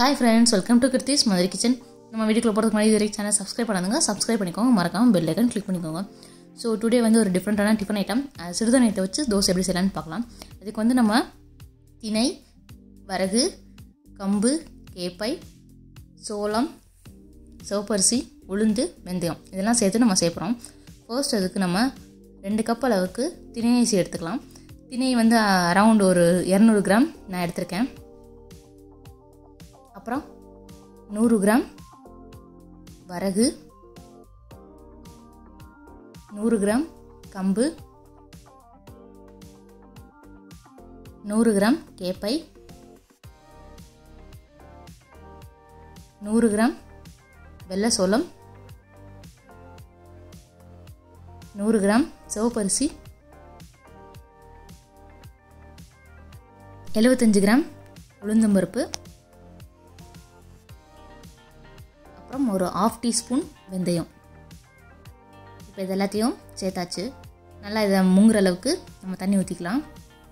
hi friends welcome to Kiruthis Madurai kitchen நம்ம வீடியோக்குள்ள போகிறதுக்கு முன்னாடி இதுவரை சேனல் சப்ஸ்கிரைப் பண்ணாதுங்க சப்ஸ்கிரைப் பண்ணிக்கோங்க மறக்காமல் பெல் ஐக்கன் கிளிக் பண்ணிக்கோங்க ஸோ டுடே வந்து ஒரு டிஃப்ரெண்ட்டான டிஃபன் ஐட்டம் சிறுதானியத்தை வச்சு தோசை எப்படி செய்யலாம்னு பார்க்கலாம் இதுக்கு வந்து நம்ம திணை வரகு கம்பு கேப்பை சோளம் சிவப்பரிசி உளுந்து வெந்தயம் இதெல்லாம் சேர்த்து நம்ம சேர்க்குறோம் ஃபர்ஸ்ட் அதுக்கு நம்ம ரெண்டு கப் அளவுக்கு திணை அரிசி எடுத்துக்கலாம் திணை வந்து அரவுண்ட் ஒரு இரநூறு கிராம் நான் எடுத்திருக்கேன் அப்புறம் நூறு கிராம் வரகு நூறு கிராம் கம்பு நூறு கிராம் கேப்பை நூறு கிராம் வெள்ளை சோளம் நூறு கிராம் சிவப்பரிசி எழுபத்தஞ்சு கிராம் உளுந்தம்பருப்பு அப்புறம் ஒரு ஆஃப் டீஸ்பூன் வெந்தயம் இப்போ இது எல்லாத்தையும் சேர்த்தாச்சு நல்லா இதை முங்குற அளவுக்கு நம்ம தண்ணி ஊற்றிக்கலாம்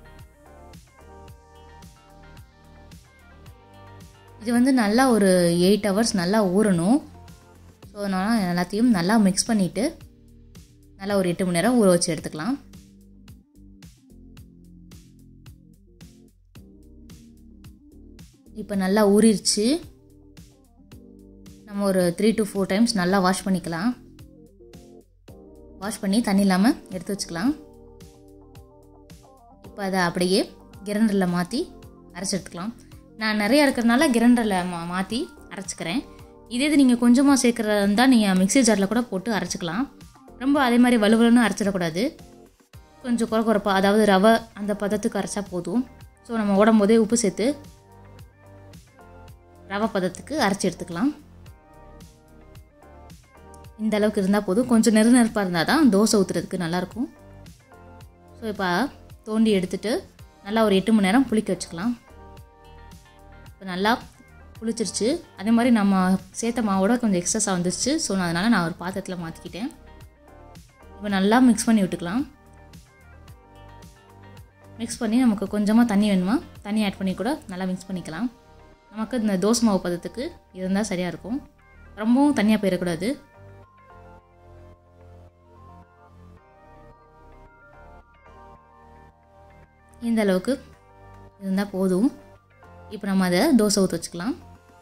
இது வந்து நல்லா ஒரு எயிட் ஹவர்ஸ் நல்லா ஊறணும் ஸோ அதனால் எல்லாத்தையும் நல்லா மிக்ஸ் பண்ணிவிட்டு நல்லா ஒரு எட்டு மணி நேரம் ஊற வச்சு எடுத்துக்கலாம் இப்போ நல்லா ஊறிடுச்சு நம்ம ஒரு த்ரீ டு ஃபோர் டைம்ஸ் நல்லா வாஷ் பண்ணிக்கலாம் வாஷ் பண்ணி தண்ணி இல்லாமல் எடுத்து வச்சுக்கலாம் இப்போ அதை அப்படியே கிரைண்டரில் மாற்றி அரைச்சி எடுத்துக்கலாம் நான் நிறையா இருக்கிறதுனால கிரைண்டரில் மா மாற்றி அரைச்சிக்கிறேன் இதே இது நீங்கள் கொஞ்சமாக சேர்க்குறதா இருந்தால் நீங்கள் மிக்ஸி ஜாரில் கூட போட்டு அரைச்சிக்கலாம் ரொம்ப அதே மாதிரி வலுவலுன்னு அரைச்சிடக்கூடாது கொஞ்சம் குறை குறைப்பா அதாவது ரவை அந்த பதத்துக்கு அரைச்சா போதும் ஸோ நம்ம உடம்போதே உப்பு சேர்த்து ரவை பதத்துக்கு அரைச்சி எடுத்துக்கலாம் இந்த அளவுக்கு இருந்தால் போதும் கொஞ்சம் நெரு நெருப்பாக இருந்தால் தான் தோசை ஊற்றுறதுக்கு நல்லாயிருக்கும் ஸோ இப்போ தோண்டி எடுத்துட்டு நல்லா ஒரு எட்டு மணி நேரம் புளிக்க வச்சுக்கலாம் இப்போ நல்லா புளிச்சிருச்சு அதே மாதிரி நம்ம சேர்த்த மாவோட கொஞ்சம் எக்ஸஸாக வந்துருச்சு ஸோ நான் அதனால் நான் ஒரு பாத்திரத்தில் மாற்றிக்கிட்டேன் இப்போ நல்லா மிக்ஸ் பண்ணி விட்டுக்கலாம் மிக்ஸ் பண்ணி நமக்கு கொஞ்சமாக தண்ணி வேணுமா தண்ணி ஆட் பண்ணி கூட நல்லா மிக்ஸ் பண்ணிக்கலாம் நமக்கு இந்த தோசை மாவு பதத்துக்கு இருந்தால் சரியாக இருக்கும் ரொம்பவும் தனியாக போயிடக்கூடாது இந்த அளவுக்கு இருந்தால் போதும் இப்போ நம்ம அதை தோசை ஊற்ற வச்சுக்கலாம்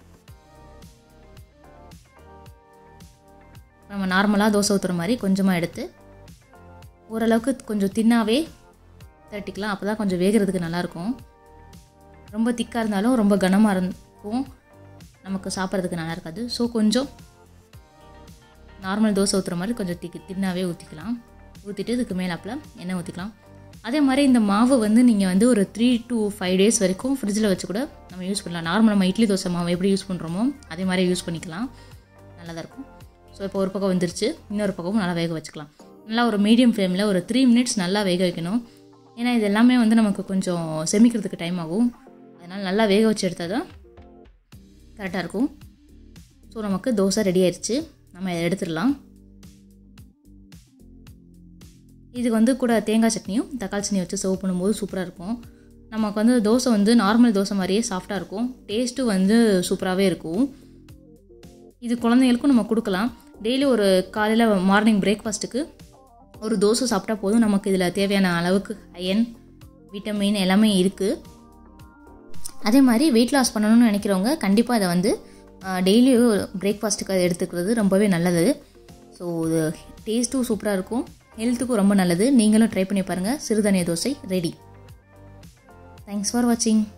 நம்ம நார்மலாக தோசை ஊற்றுற மாதிரி கொஞ்சமாக எடுத்து ஓரளவுக்கு கொஞ்சம் தின்னாவே தட்டிக்கலாம் அப்போ தான் கொஞ்சம் வேகிறதுக்கு நல்லாயிருக்கும் ரொம்ப திக்காக இருந்தாலும் ரொம்ப கனமாக இருக்கும் நமக்கு சாப்பிட்றதுக்கு நல்லா இருக்காது ஸோ கொஞ்சம் நார்மல் தோசை ஊற்றுற மாதிரி கொஞ்சம் திக்கு தின்னாவே ஊற்றிக்கலாம் ஊற்றிட்டு இதுக்கு மேலாப்பில் எண்ணெய் ஊற்றிக்கலாம் அதே மாதிரி இந்த மாவு வந்து நீங்கள் வந்து ஒரு த்ரீ டு ஃபைவ் டேஸ் வரைக்கும் ஃப்ரிட்ஜில் வச்சு கூட நம்ம யூஸ் பண்ணலாம் நார்மல் நம்ம இட்லி தோசை மாவு எப்படி யூஸ் பண்ணுறோமோ அதே மாதிரி யூஸ் பண்ணிக்கலாம் நல்லா தான் இருக்கும் ஸோ இப்போ ஒரு பக்கம் வந்துருச்சு இன்னொரு பக்கமும் நல்லா வேக வச்சுக்கலாம் நல்லா ஒரு மீடியம் ஃப்ளேமில் ஒரு த்ரீ மினிட்ஸ் நல்லா வேக வைக்கணும் ஏன்னா இது எல்லாமே வந்து நமக்கு கொஞ்சம் செமிக்கிறதுக்கு டைம் ஆகும் அதனால் நல்லா வேக வச்சு எடுத்தால் தான் கரெக்டாக இருக்கும் ஸோ நமக்கு தோசை ரெடி ஆயிடுச்சு நம்ம இதை எடுத்துடலாம் இதுக்கு வந்து கூட தேங்காய் சட்னியும் தக்காளி சட்னி வச்சு சர்வ் பண்ணும்போது சூப்பராக இருக்கும் நமக்கு வந்து தோசை வந்து நார்மல் தோசை மாதிரியே சாஃப்டாக இருக்கும் டேஸ்ட்டும் வந்து சூப்பராகவே இருக்கும் இது குழந்தைங்களுக்கும் நம்ம கொடுக்கலாம் டெய்லி ஒரு காலையில் மார்னிங் பிரேக்ஃபாஸ்ட்டுக்கு ஒரு தோசை சாப்பிட்டா போதும் நமக்கு இதில் தேவையான அளவுக்கு அயன் விட்டமின் எல்லாமே இருக்குது அதே மாதிரி வெயிட் லாஸ் பண்ணணும்னு நினைக்கிறவங்க கண்டிப்பாக இதை வந்து டெய்லி பிரேக்ஃபாஸ்ட்டுக்கு அதை எடுத்துக்கிறது ரொம்பவே நல்லது ஸோ இது டேஸ்ட்டும் சூப்பராக இருக்கும் ஹெல்த்துக்கும் ரொம்ப நல்லது நீங்களும் ட்ரை பண்ணி பாருங்கள் சிறுதானிய தோசை ரெடி தேங்க்ஸ் ஃபார் வாட்சிங்